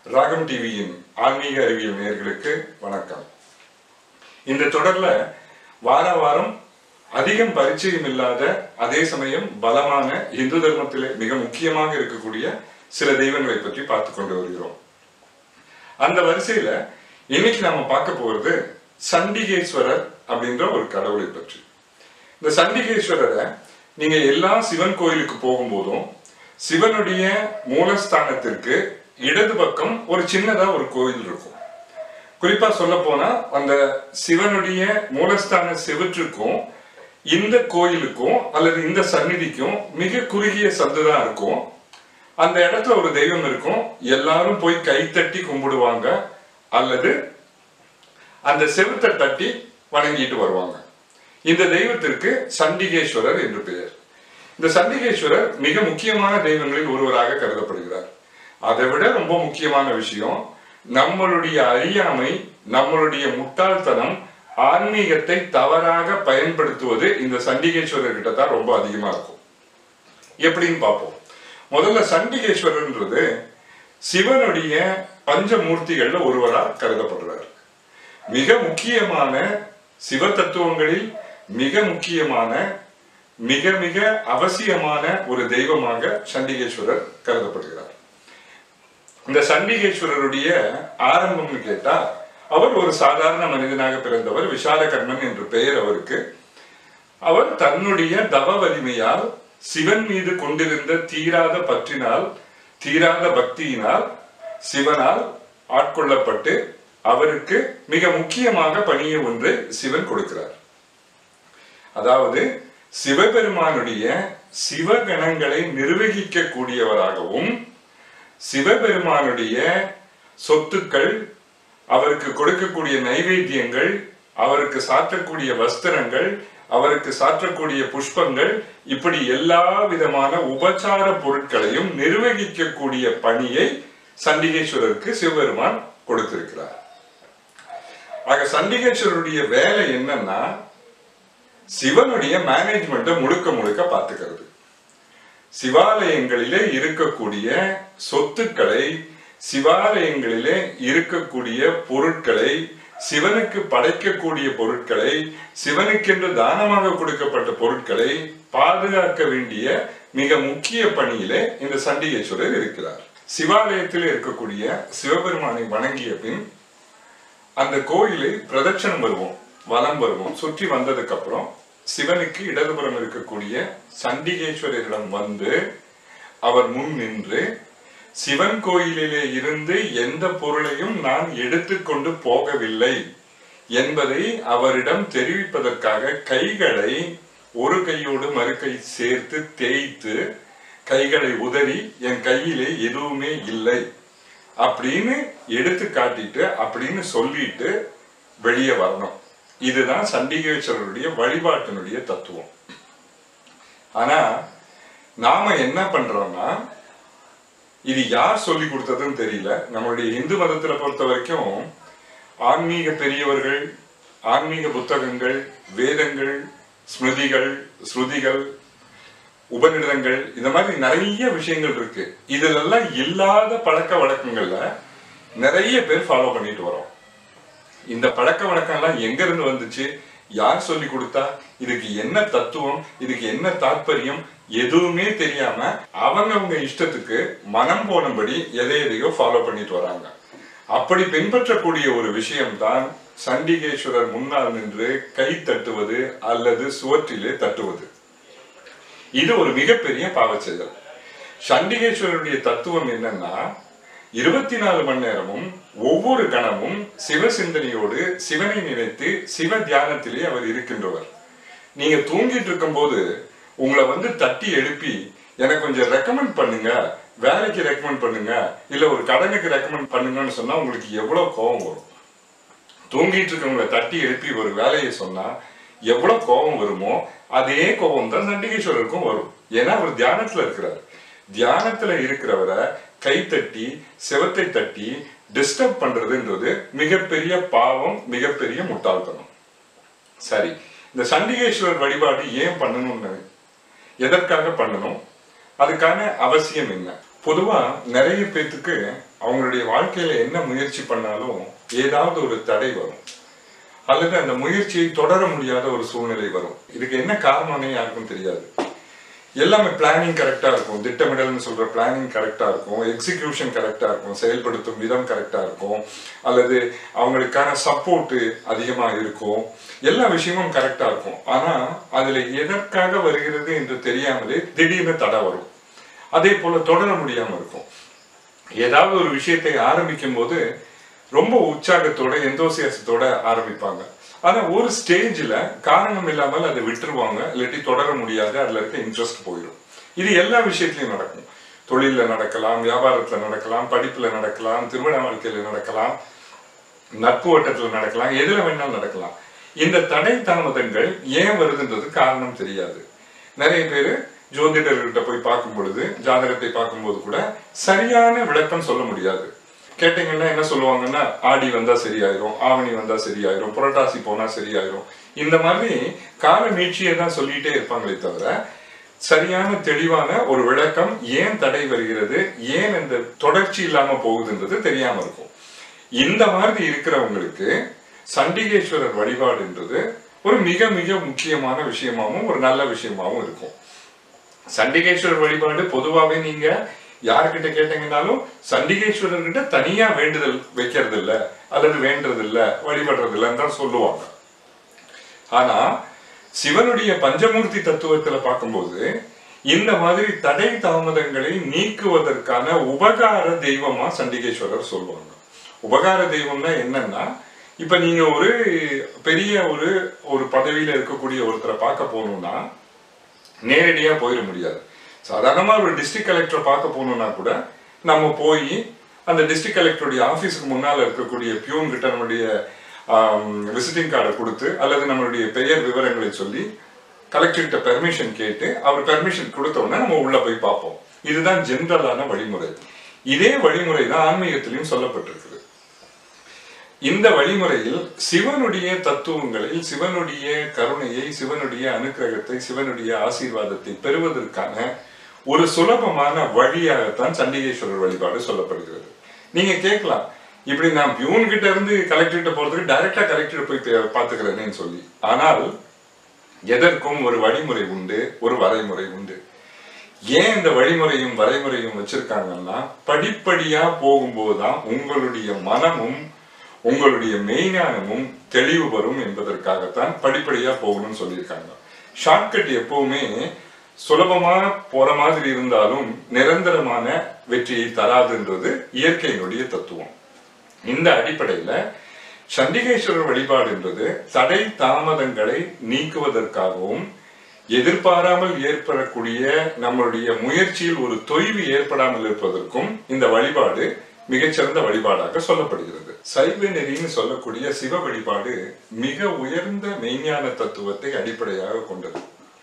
ராகம் டிவியின் ஆன்மீக அறிவியல் நேயர்களுக்கு வணக்கம் இந்த தொடர்ல வார வாரம் அதிகம் பரிச்சயம் இல்லாத அதே சமயம் பலமான இந்து தர்மத்திலே மிக முக்கியமாக இருக்கக்கூடிய சில தெய்வங்களை பற்றி பார்த்து கொண்டு வருகிறோம் அந்த வரிசையில இன்னைக்கு நாம பார்க்க போறது சண்டிகேஸ்வரர் அப்படின்ற ஒரு கடவுளை பற்றி இந்த சண்டிகேஸ்வரரை நீங்க எல்லா சிவன் கோயிலுக்கு போகும்போதும் சிவனுடைய மூலஸ்தானத்திற்கு இடது பக்கம் ஒரு சின்னதா ஒரு கோயில் இருக்கும் குறிப்பா சொல்ல போனா அந்த சிவனுடைய மூலஸ்தான செவற்றுக்கும் இந்த கோயிலுக்கும் அல்லது இந்த சந்நிதிக்கும் மிக குறுகிய சந்து தான் இருக்கும் அந்த இடத்துல ஒரு தெய்வம் இருக்கும் எல்லாரும் போய் கைத்தட்டி கும்பிடுவாங்க அல்லது அந்த செவுத்தை தட்டி வணங்கிட்டு வருவாங்க இந்த தெய்வத்திற்கு சண்டிகேஸ்வரர் என்று பெயர் இந்த சண்டிகேஸ்வரர் மிக முக்கியமான தெய்வங்களில் ஒருவராக கருதப்படுகிறார் அதை விட ரொம்ப முக்கியமான விஷயம் நம்மளுடைய அறியாமை நம்மளுடைய முட்டாள்தனம் ஆன்மீகத்தை தவறாக பயன்படுத்துவது இந்த சண்டிகேஸ்வரர் கிட்ட தான் ரொம்ப அதிகமா இருக்கும் எப்படின்னு பார்ப்போம் முதல்ல சண்டிகேஸ்வரர்ன்றது சிவனுடைய பஞ்சமூர்த்திகள்ல ஒருவராக கருதப்படுறார் மிக முக்கியமான சிவ தத்துவங்களில் மிக முக்கியமான மிக மிக அவசியமான ஒரு தெய்வமாக சண்டிகேஸ்வரர் கருதப்படுகிறார் இந்த சண்டிகேஸ்வரருடைய ஆரம்பம்னு கேட்டா அவர் ஒரு சாதாரண மனிதனாக பிறந்தவர் விஷாலகர்மன் என்று பெயர் அவருக்கு அவர் தன்னுடைய தவ வலிமையால் சிவன் மீது கொண்டிருந்த தீராத பற்றினால் தீராத பக்தியினால் சிவனால் ஆட்கொள்ளப்பட்டு அவருக்கு மிக முக்கியமாக பணியை ஒன்று சிவன் கொடுக்கிறார் அதாவது சிவபெருமானுடைய சிவகணங்களை நிர்வகிக்க கூடியவராகவும் சிவபெருமானுடைய சொத்துக்கள் அவருக்கு கொடுக்கக்கூடிய நைவேத்தியங்கள் அவருக்கு சாற்றக்கூடிய வஸ்திரங்கள் அவருக்கு சாற்றக்கூடிய புஷ்பங்கள் இப்படி எல்லா விதமான உபச்சார பொருட்களையும் நிர்வகிக்கக்கூடிய பணியை சண்டிகேஸ்வரருக்கு சிவபெருமான் கொடுத்திருக்கிறார் ஆக சண்டிகேஸ்வரருடைய வேலை என்னன்னா சிவனுடைய மேனேஜ்மெண்ட்டை முழுக்க முழுக்க பார்த்துக்கிறது சிவாலயங்களிலே இருக்கக்கூடிய சொத்துக்களை சிவாலயங்களிலே இருக்கக்கூடிய பொருட்களை சிவனுக்கு படைக்கக்கூடிய பொருட்களை சிவனுக்கென்று தானமாக கொடுக்கப்பட்ட பொருட்களை பாதுகாக்க வேண்டிய மிக முக்கிய பணியிலே இந்த சண்டிகேஸ்வரர் இருக்கிறார் சிவாலயத்தில் இருக்கக்கூடிய சிவபெருமானை வணங்கிய பின் அந்த கோயிலை பிரதட்சணம் வருவோம் வலம் வருவோம் சுற்றி வந்ததுக்கு அப்புறம் சிவனுக்கு இடதுபுறம் இருக்கக்கூடிய சண்டிகேஸ்வரரிடம் வந்து அவர் முன் நின்று சிவன் கோயிலிலே இருந்து எந்த பொருளையும் நான் எடுத்துக்கொண்டு போகவில்லை என்பதை அவரிடம் தெரிவிப்பதற்காக கைகளை ஒரு கையோடு மறுகை சேர்த்து தேய்த்து கைகளை உதறி என் கையிலே எதுவுமே இல்லை அப்படின்னு எடுத்து காட்டிட்டு அப்படின்னு சொல்லிட்டு வெளியே வரணும் இதுதான் சண்டிகேஸ்வரருடைய வழிபாட்டினுடைய தத்துவம் ஆனா நாம என்ன பண்றோம்னா இது யார் சொல்லி கொடுத்ததுன்னு தெரியல நம்மளுடைய இந்து மதத்துல பொறுத்த வரைக்கும் ஆன்மீக பெரியவர்கள் ஆன்மீக புத்தகங்கள் வேதங்கள் ஸ்மிருதிகள் ஸ்ருதிகள் உபநிடதங்கள் இந்த மாதிரி நிறைய விஷயங்கள் இருக்கு இதுலெல்லாம் இல்லாத பழக்க வழக்கங்கள்ல நிறைய பேர் ஃபாலோ பண்ணிட்டு வரோம் இந்த பழக்க வழக்கம்லாம் எங்க இருந்து வந்துச்சு யார் சொல்லி கொடுத்தா இதுக்கு என்ன தத்துவம் இதுக்கு என்ன தாற்பயம் எதுவுமே தெரியாம அவங்கவங்க இஷ்டத்துக்கு மனம் போனபடி எதை எதையோ ஃபாலோ பண்ணிட்டு வராங்க அப்படி பின்பற்றக்கூடிய ஒரு விஷயம்தான் சண்டிகேஸ்வரர் முன்னால் நின்று கை தட்டுவது அல்லது சுவற்றிலே தட்டுவது இது ஒரு மிகப்பெரிய பாவச் செயல் சண்டிகேஸ்வரருடைய தத்துவம் என்னன்னா இருபத்தி நாலு மணி நேரமும் ஒவ்வொரு கணமும் சிவ சிந்தனையோடு சிவனை நினைத்து சிவ தியானத்திலே அவர் இருக்கின்றவர் நீங்க தூங்கிட்டு இருக்கும்போது உங்களை வந்து தட்டி எழுப்பி எனக்கு கொஞ்சம் ரெக்கமெண்ட் பண்ணுங்க வேலைக்கு ரெக்கமெண்ட் பண்ணுங்க இல்ல ஒரு கடனுக்கு ரெக்கமெண்ட் பண்ணுங்கன்னு சொன்னா உங்களுக்கு எவ்வளவு கோபம் வரும் தூங்கிட்டு இருக்கவங்களை தட்டி எழுப்பி ஒரு வேலையை சொன்னா எவ்வளவு கோபம் வருமோ அதே கோபம் தான் சண்டிகேஸ்வரருக்கும் வரும் ஏன்னா அவர் தியானத்துல இருக்கிறார் தியானத்துல இருக்கிறவரை கைத்தட்டி செவத்தை தட்டி டிஸ்டர்ப் பண்றதுன்றது மிகப்பெரிய பாவம் மிகப்பெரிய முட்டாள்தனம் சரி இந்த சண்டிகேஸ்வரர் வழிபாடு ஏன் பண்ணணும்னு எதற்காக பண்ணணும் அதுக்கான அவசியம் என்ன பொதுவா நிறைய பேத்துக்கு அவங்களுடைய வாழ்க்கையில என்ன முயற்சி பண்ணாலும் ஏதாவது ஒரு தடை வரும் அல்லது அந்த முயற்சியை தொடர முடியாத ஒரு சூழ்நிலை வரும் இதுக்கு என்ன காரணம்னே யாருக்கும் தெரியாது எல்லாமே பிளானிங் கரெக்டா இருக்கும் திட்டமிடல்னு சொல்ற பிளானிங் கரெக்டா இருக்கும் எக்ஸிகியூஷன் கரெக்டா இருக்கும் செயல்படுத்தும் விதம் கரெக்டா இருக்கும் அல்லது அவங்களுக்கான சப்போர்ட் அதிகமா இருக்கும் எல்லா விஷயமும் கரெக்டா இருக்கும் ஆனா அதுல எதற்காக வருகிறது என்று தெரியாமலே திடீர்னு தடை வரும் அதே போல தொடர முடியாம இருக்கும் ஏதாவது ஒரு விஷயத்தை ஆரம்பிக்கும் போது ரொம்ப உற்சாகத்தோட எந்தோசியாசத்தோட ஆரம்பிப்பாங்க ஆனா ஒரு ஸ்டேஜ்ல காரணம் இல்லாமல் அதை விட்டுருவாங்க இல்லாட்டி தொடர முடியாது அதுல இருக்க இன்ட்ரெஸ்ட் போயிடும் இது எல்லா விஷயத்திலயும் நடக்கும் தொழில்ல நடக்கலாம் வியாபாரத்துல நடக்கலாம் படிப்புல நடக்கலாம் திருமண வாழ்க்கையில நடக்கலாம் நட்பு வட்டத்துல நடக்கலாம் எதுல வேணாலும் நடக்கலாம் இந்த தடை தாமதங்கள் ஏன் வருதுன்றது காரணம் தெரியாது நிறைய பேர் ஜோதிடர்கிட்ட போய் பார்க்கும் பொழுது ஜாதகத்தை பார்க்கும்போது கூட சரியான விளக்கம் சொல்ல முடியாது கேட்டீங்கன்னா என்ன சொல்லுவாங்கன்னா ஆடி வந்தா சரியாயிரும் ஆவணி வந்தா சரியாயிரும் புரட்டாசி போனா சரியாயிரும் இந்த மாதிரி கால நீட்சியை தான் சொல்லிட்டே இருப்பாங்களே தவிர சரியான தெளிவான ஒரு விளக்கம் ஏன் தடை வருகிறது ஏன் இந்த தொடர்ச்சி இல்லாம போகுதுன்றது தெரியாம இருக்கும் இந்த மாதிரி இருக்கிறவங்களுக்கு சண்டிகேஸ்வரர் வழிபாடுன்றது ஒரு மிக மிக முக்கியமான விஷயமாவும் ஒரு நல்ல விஷயமாவும் இருக்கும் சண்டிகேஸ்வரர் வழிபாடு பொதுவாகவே நீங்க யாருக்கிட்ட கேட்டீங்கன்னாலும் சண்டிகேஸ்வரர் கிட்ட தனியா வேண்டுதல் வைக்கிறது இல்ல அல்லது வேண்டது இல்ல வழிபடுறது இல்லைன்னு தான் சொல்லுவாங்க ஆனா சிவனுடைய பஞ்சமூர்த்தி தத்துவத்துல பார்க்கும்போது இந்த மாதிரி தடை தாமதங்களை நீக்குவதற்கான உபகார தெய்வமா சண்டிகேஸ்வரர் சொல்லுவாங்க உபகார தெய்வம்னா என்னன்னா இப்ப நீங்க ஒரு பெரிய ஒரு ஒரு பதவியில இருக்கக்கூடிய ஒருத்தரை பார்க்க போகணும்னா நேரடியா போயிட முடியாது சாதாரணமா ஒரு டிஸ்ட்ரிக்ட் கலெக்டரை பார்க்க போகணும்னா கூட நம்ம போய் அந்த டிஸ்ட்ரிக்ட் கலெக்டருடைய ஆஃபீஸுக்கு முன்னால் இருக்கக்கூடிய பியூன் கிட்ட நம்மளுடைய விசிட்டிங் கார்டை கொடுத்து அல்லது நம்மளுடைய பெயர் விவரங்களை சொல்லி கலெக்டர்கிட்ட பெர்மிஷன் கேட்டு அவர் பெர்மிஷன் கொடுத்த உடனே நம்ம உள்ள போய் பார்ப்போம் இதுதான் ஜென்ரலான வழிமுறை இதே வழிமுறை தான் ஆன்மீகத்திலையும் சொல்லப்பட்டிருக்குது இந்த வழிமுறையில் சிவனுடைய தத்துவங்களில் சிவனுடைய கருணையை சிவனுடைய அனுக்கிரகத்தை சிவனுடைய ஆசீர்வாதத்தை பெறுவதற்கான ஒரு சுலபமான வழியாகத்தான் சண்டிகேஸ்வரர் வழிபாடு சொல்லப்படுகிறது நீங்க கேட்கலாம் இப்படி நான் பியூன் கிட்ட இருந்து கலெக்டர்கிட்ட போறதுக்கு டைரக்டா கலெக்டர் போய் பே- பாத்துக்கிறேனேன்னு சொல்லி ஆனால் எதற்கும் ஒரு வழிமுறை உண்டு ஒரு வரைமுறை உண்டு ஏன் இந்த வழிமுறையும் வரைமுறையும் வச்சிருக்காங்கன்னா படிப்படியா போகும்போதுதான் உங்களுடைய மனமும் உங்களுடைய மெய்ஞானமும் தெளிவு வரும் என்பதற்காகத்தான் படிப்படியா போகணும்னு சொல்லியிருக்காங்க ஷார்ட்கட் எப்பவுமே சுலபமா போற மாதிரி இருந்தாலும் நிரந்தரமான வெற்றியை தராதுன்றது இயற்கையினுடைய தத்துவம் இந்த அடிப்படையில சண்டிகேஸ்வரர் வழிபாடு என்பது தடை தாமதங்களை நீக்குவதற்காகவும் எதிர்பாராமல் ஏற்படக்கூடிய நம்மளுடைய முயற்சியில் ஒரு தொய்வு ஏற்படாமல் இருப்பதற்கும் இந்த வழிபாடு மிகச்சிறந்த வழிபாடாக சொல்லப்படுகிறது சைவ நெறின்னு சொல்லக்கூடிய சிவ வழிபாடு மிக உயர்ந்த மெய்ஞான தத்துவத்தை அடிப்படையாக கொண்டது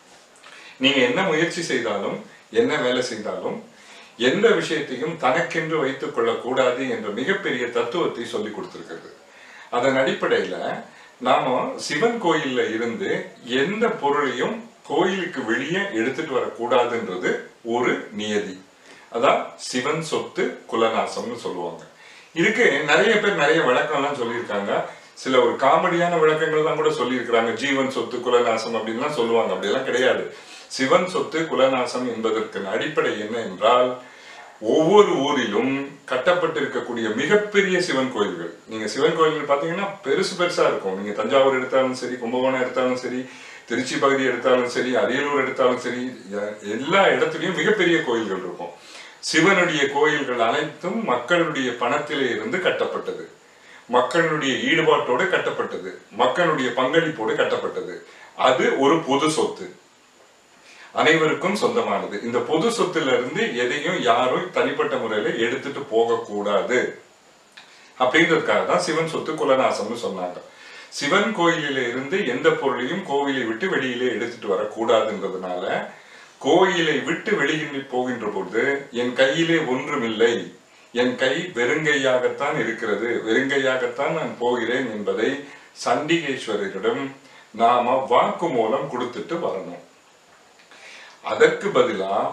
நீங்க என்ன முயற்சி செய்தாலும் என்ன வேலை செய்தாலும் எந்த விஷயத்தையும் தனக்கென்று வைத்துக் கொள்ளக்கூடாது என்ற மிகப்பெரிய தத்துவத்தை சொல்லி கொடுத்திருக்கிறது அதன் அடிப்படையில நாம சிவன் கோயில்ல இருந்து எந்த பொருளையும் கோயிலுக்கு வெளியே எடுத்துட்டு வரக்கூடாதுன்றது ஒரு நியதி அதான் சிவன் சொத்து குலநாசம்னு சொல்லுவாங்க இதுக்கு நிறைய பேர் நிறைய விளக்கம்லாம் சொல்லியிருக்காங்க சில ஒரு காமெடியான விளக்கங்கள்லாம் கூட சொல்லியிருக்கிறாங்க ஜீவன் சொத்து குலநாசம் அப்படின்லாம் சொல்லுவாங்க அப்படியெல்லாம் கிடையாது சிவன் சொத்து குலநாசம் என்பதற்கு அடிப்படை என்ன என்றால் ஒவ்வொரு ஊரிலும் கட்டப்பட்டிருக்கக்கூடிய மிகப்பெரிய சிவன் கோயில்கள் நீங்க சிவன் கோயில்கள் பாத்தீங்கன்னா பெருசு பெருசா இருக்கும் நீங்க தஞ்சாவூர் எடுத்தாலும் சரி கும்பகோணம் எடுத்தாலும் சரி திருச்சி பகுதி எடுத்தாலும் சரி அரியலூர் எடுத்தாலும் சரி எ- எல்லா இடத்துலயும் மிகப்பெரிய கோயில்கள் இருக்கும் சிவனுடைய கோயில்கள் அனைத்தும் மக்களுடைய பணத்திலே இருந்து கட்டப்பட்டது மக்களுடைய ஈடுபாட்டோடு கட்டப்பட்டது மக்களுடைய பங்களிப்போடு கட்டப்பட்டது அது ஒரு பொது சொத்து அனைவருக்கும் சொந்தமானது இந்த பொது சொத்துல இருந்து எதையும் யாரும் தனிப்பட்ட முறையில எடுத்துட்டு போக கூடாது அப்படின்றதுக்காக தான் சிவன் சொத்து குலநாசம்னு சொன்னாங்க சிவன் கோயிலில இருந்து எந்த பொருளையும் கோவிலை விட்டு வெளியிலே எடுத்துட்டு வரக்கூடாதுன்றதுனால கோயிலை விட்டு வெளியில் போகின்ற பொழுது என் கையிலே ஒன்றுமில்லை என் கை வெறுங்கையாகத்தான் இருக்கிறது வெறுங்கையாகத்தான் நான் போகிறேன் என்பதை சண்டிகேஸ்வரரிடம் நாம வாக்கு மூலம் கொடுத்துட்டு வரணும் அதற்கு பதிலா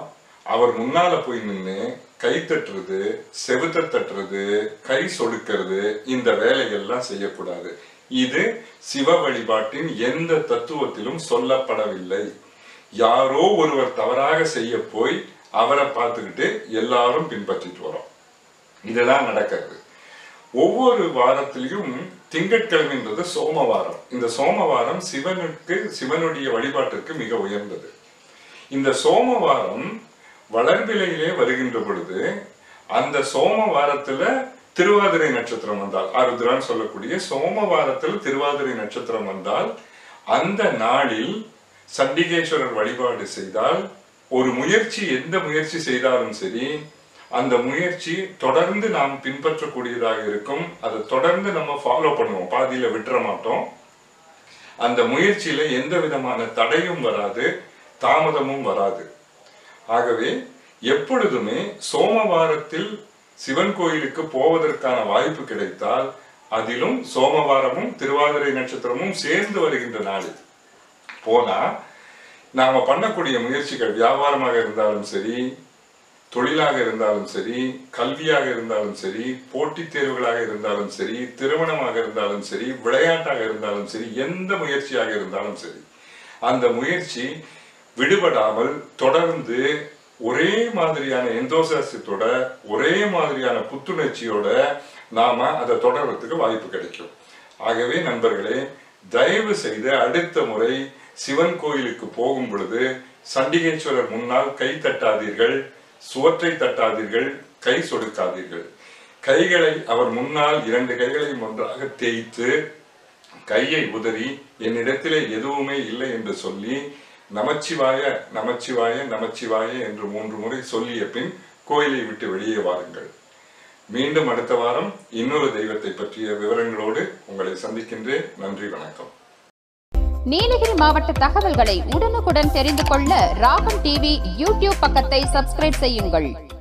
அவர் முன்னால போய் நின்று கை தட்டுறது செவுத்த தட்டுறது கை சொடுக்கிறது இந்த வேலைகள்லாம் செய்யக்கூடாது இது சிவ வழிபாட்டின் எந்த தத்துவத்திலும் சொல்லப்படவில்லை யாரோ ஒருவர் தவறாக செய்ய போய் அவரை பார்த்துக்கிட்டு எல்லாரும் பின்பற்றிட்டு வரோம் இதெல்லாம் நடக்கிறது ஒவ்வொரு வாரத்திலையும் திங்கட்கிழமைன்றது சோமவாரம் இந்த சோமவாரம் சிவனுக்கு சிவனுடைய வழிபாட்டிற்கு மிக உயர்ந்தது இந்த சோமவாரம் வளர்பிலையிலே வருகின்ற பொழுது அந்த சோமவாரத்துல திருவாதிரை நட்சத்திரம் வந்தால் ஆருத்ரான்னு சொல்லக்கூடிய சோமவாரத்தில் திருவாதிரை நட்சத்திரம் வந்தால் அந்த நாளில் சண்டிகேஸ்வரர் வழிபாடு செய்தால் ஒரு முயற்சி எந்த முயற்சி செய்தாலும் சரி அந்த முயற்சி தொடர்ந்து நாம் பின்பற்றக்கூடியதாக இருக்கும் அதை தொடர்ந்து நம்ம ஃபாலோ பண்ணுவோம் பாதியில விட்டுற மாட்டோம் அந்த முயற்சியில எந்த விதமான தடையும் வராது தாமதமும் வராது ஆகவே எப்பொழுதுமே சோமவாரத்தில் சிவன் கோயிலுக்கு போவதற்கான வாய்ப்பு கிடைத்தால் அதிலும் சோமவாரமும் திருவாதிரை நட்சத்திரமும் சேர்ந்து வருகின்ற நாள் இது போனா நாம பண்ணக்கூடிய முயற்சிகள் வியாபாரமாக இருந்தாலும் சரி தொழிலாக இருந்தாலும் சரி கல்வியாக இருந்தாலும் சரி போட்டித் தேர்வுகளாக இருந்தாலும் சரி திருமணமாக இருந்தாலும் சரி விளையாட்டாக இருந்தாலும் சரி எந்த முயற்சியாக இருந்தாலும் சரி அந்த முயற்சி விடுபடாமல் தொடர்ந்து ஒரே மாதிரியான எந்தோசாசத்தோட ஒரே மாதிரியான புத்துணர்ச்சியோட நாம அதை தொடர்றதுக்கு வாய்ப்பு கிடைக்கும் ஆகவே நண்பர்களே தயவு செய்து அடுத்த முறை சிவன் கோயிலுக்கு போகும் பொழுது சண்டிகேஸ்வரர் முன்னால் கை தட்டாதீர்கள் சுவற்றை தட்டாதீர்கள் கை சொடுக்காதீர்கள் கைகளை அவர் முன்னால் இரண்டு கைகளையும் ஒன்றாக தேய்த்து கையை உதறி என்னிடத்திலே எதுவுமே இல்லை என்று சொல்லி நமச்சிவாய நமச்சிவாய நமச்சிவாய என்று மூன்று முறை சொல்லிய பின் கோயிலை விட்டு வெளியே வாருங்கள் மீண்டும் அடுத்த வாரம் இன்னொரு தெய்வத்தை பற்றிய விவரங்களோடு உங்களை சந்திக்கின்றேன் நன்றி வணக்கம் நீலகிரி மாவட்ட தகவல்களை உடனுக்குடன் தெரிந்து கொள்ள ராகம் டிவி யூடியூப் பக்கத்தை சப்ஸ்கிரைப் செய்யுங்கள்